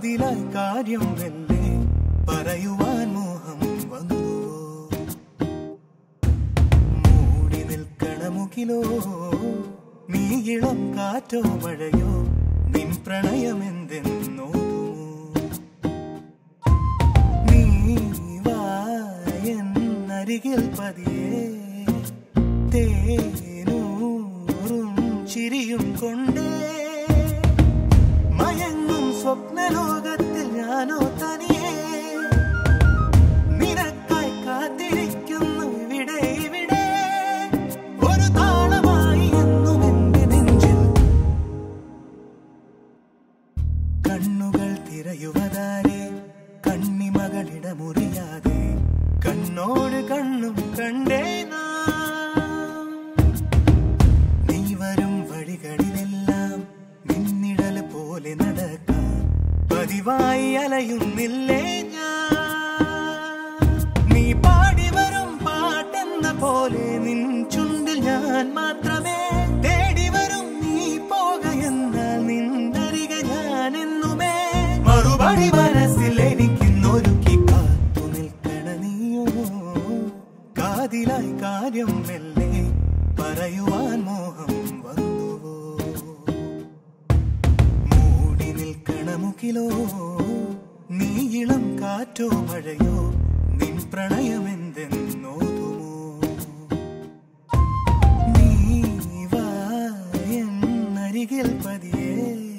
കാതിലായി കാര്യം വെല്ലേ പറയുവാൻ മോഹം വന്നുവോ മൂടി നിൽക്കണമുകിലോ നീ ഇളം കാറ്റോ മഴയോ നിൻ പ്രണയമെന്തെന്നോ നീ വായന്നരികിൽ പതിയേ തേനൂറും ചിരിയും കൊണ്ടേ മയങ്ങും സ്വപ്നലോകത്തിൽ ഞാനോ തനിയേ നിനക്കായി കാത്തിരിക്കുന്നു ഇവിടെ ഇവിടെ ഒരു താളമായി എന്നും എന്റെ നെഞ്ചിൽ കണ്ണുകൾ തിരയുവതാരെ കണ്ണിമകളിട മുറിയാതെ കണ്ണോട് കണ്ണും കണ്ടേ നാം. നീ വരും വഴികളിലെല്ലാം നിന്നിടൽ പോലെ നടക്കാം പതിവായി അലയുന്നില്ലേ ഞാൻ നീ പാടി വരും പാട്ടെന്ന പോലെ നിൻ ചുണ്ടിൽ ഞാൻ മാത്രമേ തേടി വരും നീ പോകയെന്നാൽ നിന്നരികെ ഞാൻ എന്നുമേ മറുപടി മനസ്സിൽ എനിക്കിന്നൊരുക്കി കാത്തു നിൽക്കണ നീയോ കാതിലായി കാര്യം മെല്ലെ പറയുവാൻ മോഹം വന്നുവോ മൂടി നിൽക്കണമുകിലോ നീ ഇളം കാറ്റോ മഴയോ നിൻ പ്രണയമെന്തെന്നോതുമോ നീ വായന്നരികിൽ പതിയേ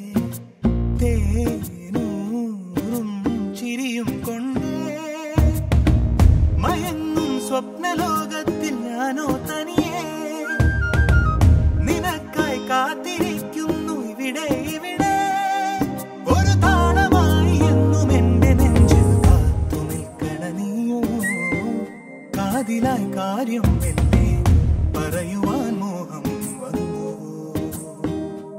തേനൂറും ചിരിയും കൊണ്ടേ മയങ്ങും സ്വപ്നലോകത്തിൽ ഞാനോ തനിയേ നിനക്കായി കാത്തിരിക്കുന്നു ഇവിടെ ഇവിടെ ഒരു താളമായി എന്നും എന്റെ നെഞ്ചിൽ കാത്തു നിൽക്കണ നീയോ കാതിലായി കാര്യം എന്നെ പറയുവാൻ മോഹം വന്നു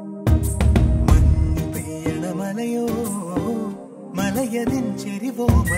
മഞ്ഞു പെയ്യണ മലയോ മലയതിൻ ചെരിവോ